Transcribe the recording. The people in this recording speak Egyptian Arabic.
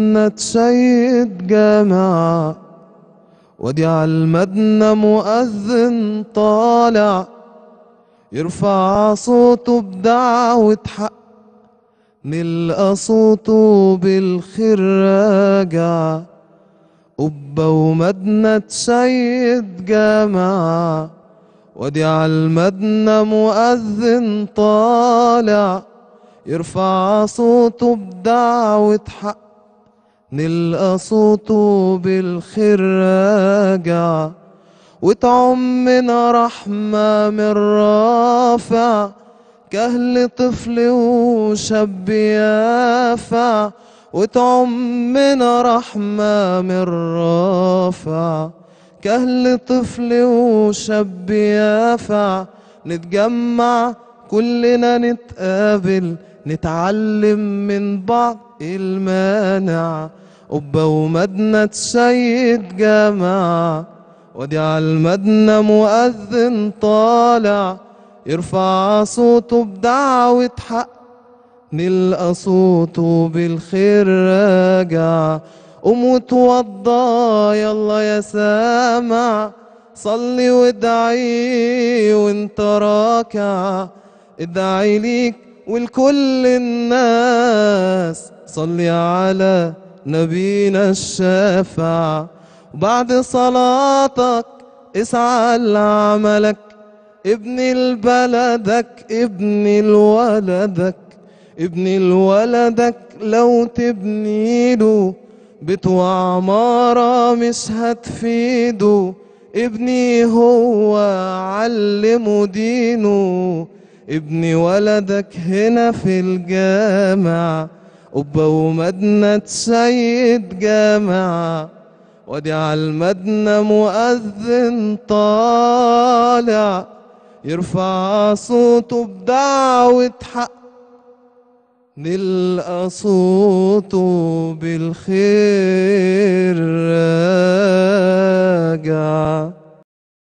المدنة سيد جامع ودي المدنة مؤذن طالع يرفع صوته بدعوة حق نلقى صوته بالخير راجع قبة ومدنة سيد جامع ودي المدنة مؤذن طالع يرفع صوته بدعوة حق نلقى صوته بالخير راجع وتعمنا رحمة من رافع كهل طفل وشاب يافع وتعمنا رحمة من رافع كهل طفل وشاب يافع نتجمع كلنا نتقابل نتعلم من بعض المانع قبة ومدنة سيد جامع ودي المدنة مؤذن طالع يرفع صوته بدعوة حق نلقى صوته بالخير راجع قوم وتوضى يلا يا سامع صلي وادعي وانت راكع ادعي ليك ولكل الناس صلي على نبينا الشافع وبعد صلاتك اسعى لعملك ابني لبلدك ابني لولدك ابني لولدك لو تبني له بيت وعمارة مش هتفيده ابني هو علمه دينه ابني ولدك هنا في الجامع قبة ومدنة سيد جامع ودي على المدنة مؤذن طالع يرفع صوته بدعوة حق نلقى صوته بالخير راجع